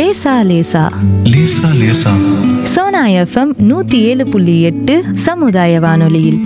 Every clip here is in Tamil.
லேசா லேசா லேசா லேசா சோனா எஃப்எம் நூத்தி ஏழு புள்ளி எட்டு சமுதாய வானொலியில்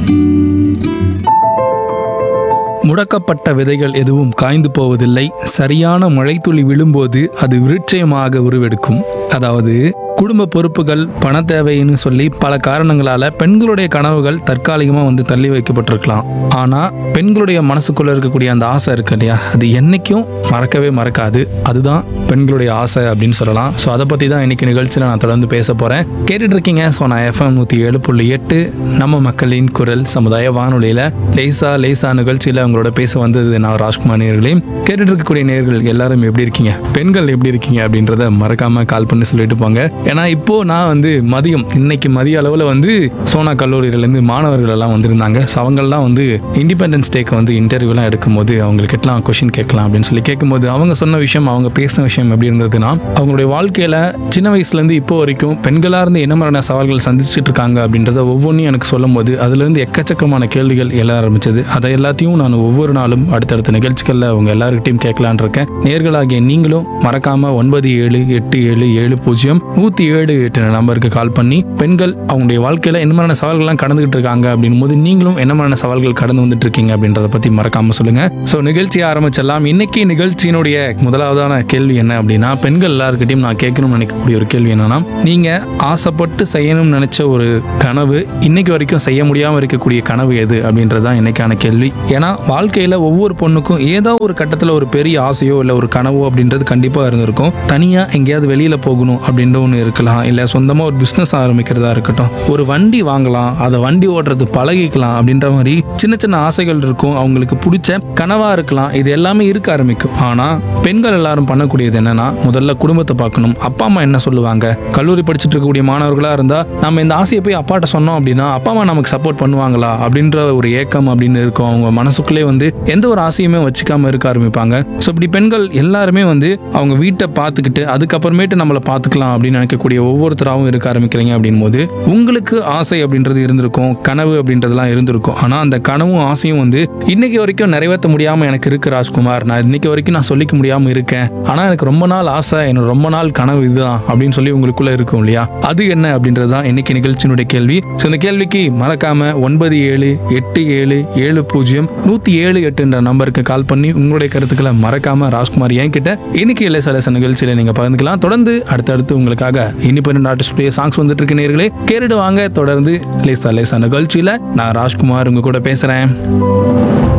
முடக்கப்பட்ட விதைகள் எதுவும் காய்ந்து போவதில்லை சரியான மழைத்துளி விழும்போது அது விருட்சயமாக உருவெடுக்கும் அதாவது குடும்ப பொறுப்புகள் பண தேவைன்னு சொல்லி பல காரணங்களால பெண்களுடைய கனவுகள் தற்காலிகமாக வந்து தள்ளி வைக்கப்பட்டிருக்கலாம் ஆனா பெண்களுடைய மனசுக்குள்ள இருக்கக்கூடிய அந்த ஆசை இருக்கு இல்லையா அது என்னைக்கும் மறக்கவே மறக்காது அதுதான் பெண்களுடைய ஆசை அப்படின்னு சொல்லலாம் ஸோ அதை பற்றி தான் இன்னைக்கு நிகழ்ச்சியில் நான் தொடர்ந்து பேச போகிறேன் கேட்டுட்டு இருக்கீங்க ஸோ நான் எஃப்எம் நூற்றி ஏழு புள்ளி எட்டு நம்ம மக்களின் குரல் சமுதாய வானொலியில் லேசா லேசா நிகழ்ச்சியில் உங்களோட பேச வந்தது நான் ராஜ்குமார் நேர்களையும் கேட்டுட்டு இருக்கக்கூடிய நேர்கள் எல்லாரும் எப்படி இருக்கீங்க பெண்கள் எப்படி இருக்கீங்க அப்படின்றத மறக்காம கால் பண்ணி சொல்லிட்டு போங்க ஏன்னா இப்போ நான் வந்து மதியம் இன்னைக்கு மதிய அளவில் வந்து சோனா கல்லூரியிலேருந்து மாணவர்கள் எல்லாம் வந்திருந்தாங்க ஸோ அவங்கெல்லாம் வந்து இண்டிபெண்டன்ஸ் டேக்கு வந்து இன்டர்வியூலாம் எடுக்கும்போது அவங்களுக்கு எல்லாம் கொஷின் கேட்கலாம் அப்படின்னு சொல்லி கேட்கும்போது அவங்க சொன்ன விஷயம் அவங்க பேசின விஷயம் எப்படி இருந்ததுன்னா அவங்களுடைய வாழ்க்கையில சின்ன வயசுலேருந்து இப்போ வரைக்கும் பெண்களாக இருந்து என்ன மாதிரியான சவால்கள் சந்திச்சுட்டு இருக்காங்க அப்படின்றத ஒவ்வொன்றையும் எனக்கு சொல்லும் போது அதுலேருந்து எக்கச்சக்கமான கேள்விகள் எழ ஆரம்பிச்சது அதை எல்லாத்தையும் நான் ஒவ்வொரு நாளும் அடுத்தடுத்த நிகழ்ச்சிகளில் அவங்க எல்லாருக்கிட்டையும் கேட்கலான் இருக்கேன் நேர்களாகிய நீங்களும் மறக்காம ஒன்பது ஏழு எட்டு ஏழு ஏழு பூஜ்ஜியம் நூற்றி ஏழு எட்டு நம்பருக்கு கால் பண்ணி பெண்கள் அவங்களுடைய வாழ்க்கையில் என்ன மாதிரியான சவால்கள்லாம் கடந்துகிட்டு இருக்காங்க அப்படின்னும் போது நீங்களும் என்ன மாதிரியான சவால்கள் கடந்து வந்துட்டு இருக்கீங்க அப்படின்றத பற்றி மறக்காம சொல்லுங்க ஸோ நிகழ்ச்சியை ஆரம்பிச்சிடலாம் இன்னைக்கு நிகழ்ச்சியினுடைய முதலாவதான கேள்வி என்ன அப்படின்னா பெண்கள் எல்லாருக்கிட்டையும் நான் கேட்கணும்னு நினைக்கக்கூடிய ஒரு கேள்வி என்னன்னா நீங்க ஆசைப்பட்டு செய்யணும்னு நினைச்ச ஒரு கனவு இன்னைக்கு வரைக்கும் செய்ய முடியாம இருக்கக்கூடிய கனவு எது அப்படின்றது தான் இன்னைக்கான கேள்வி ஏன்னா வாழ்க்கையில ஒவ்வொரு பொண்ணுக்கும் ஏதோ ஒரு கட்டத்துல ஒரு பெரிய ஆசையோ இல்லை ஒரு கனவோ அப்படின்றது கண்டிப்பா இருந்திருக்கும் தனியா எங்கேயாவது வெளியில போகணும் அப்படின்ற ஒன்று இருக்கலாம் இல்லை சொந்தமா ஒரு பிஸ்னஸ் ஆரம்பிக்கிறதா இருக்கட்டும் ஒரு வண்டி வாங்கலாம் அதை வண்டி ஓட்டுறது பழகிக்கலாம் அப்படின்ற மாதிரி சின்ன சின்ன ஆசைகள் இருக்கும் அவங்களுக்கு பிடிச்ச கனவா இருக்கலாம் இது எல்லாமே இருக்க ஆரம்பிக்கும் ஆனா பெண்கள் எல்லாரும் பண்ணக்கூடியது என்னன்னா முதல்ல குடும்பத்தை பார்க்கணும் அப்பா அம்மா என்ன சொல்லுவாங்க கல்லூரி படிச்சுட்டு இருக்கக்கூடிய மாணவர்களா இருந்தா நம்ம இந்த ஆசையை போய் அப்பாட்ட சொன்னோம் அப்படின்னா அப்பா அம்மா நமக்கு சப்போர்ட் பண்ணுவாங்களா அப்படின்ற ஒரு ஏக்கம் அப்படின்னு இருக்கும் அவங்க மனசுக்குள்ளே வந்து எந்த ஒரு ஆசையுமே வச்சுக்காம இருக்க ஆரம்பிப்பாங்க ஸோ இப்படி பெண்கள் எல்லாருமே வந்து அவங்க வீட்டை பார்த்துக்கிட்டு அதுக்கப்புறமேட்டு நம்மளை பார்த்துக்கலாம் அப்படின்னு நினைக்கக்கூடிய ஒவ்வொருத்தராகவும் இருக்க ஆரம்பிக்கிறீங்க அப்படின் போது உங்களுக்கு ஆசை அப்படின்றது இருந்திருக்கும் கனவு அப்படின்றதெல்லாம் இருந்திருக்கும் ஆனால் அந்த கனவும் ஆசையும் வந்து இன்னைக்கு வரைக்கும் நிறைவேற்ற முடியாமல் எனக்கு இருக்கு ராஜ்குமார் நான் இன்னைக்கு வரைக்கும் நான் சொல்லிக்க முடியாமல் இருக்கேன் ஆனால் எனக்கு ரொம்ப நாள் ஆசை எனக்கு ரொம்ப நாள் கனவு இதுதான் அப்படின்னு சொல்லி உங்களுக்குள்ள இருக்கும் இல்லையா அது என்ன அப்படின்றது தான் இன்னைக்கு நிகழ்ச்சியினுடைய கேள்வி ஸோ இந்த கேள்விக்கு மறக்காம ஒன்பது ஏழு எட்டு ஏழு ஏழு பூஜ்ஜியம் நூற்றி ஏழு எட்டுன்ற நம்பருக்கு கால் பண்ணி உங்களுடைய கருத்துக்களை மறக்காம ராஜ்குமார் என்கிட்ட இன்னைக்கு இல்லை சில நிகழ்ச்சியில நீங்க பகிர்ந்துக்கலாம் தொடர்ந்து அடுத்தடுத்து உங்களுக்காக இண்டிபெண்டன்ட் ஆர்டிஸ்டுடைய சாங்ஸ் வந்துட்டு இருக்கு நேர்களே கேட்டுட்டு வாங்க தொடர்ந்து லேசா லேசா நிகழ்ச்சியில நான் ராஜ்குமார் உங்க கூட பேசுறேன்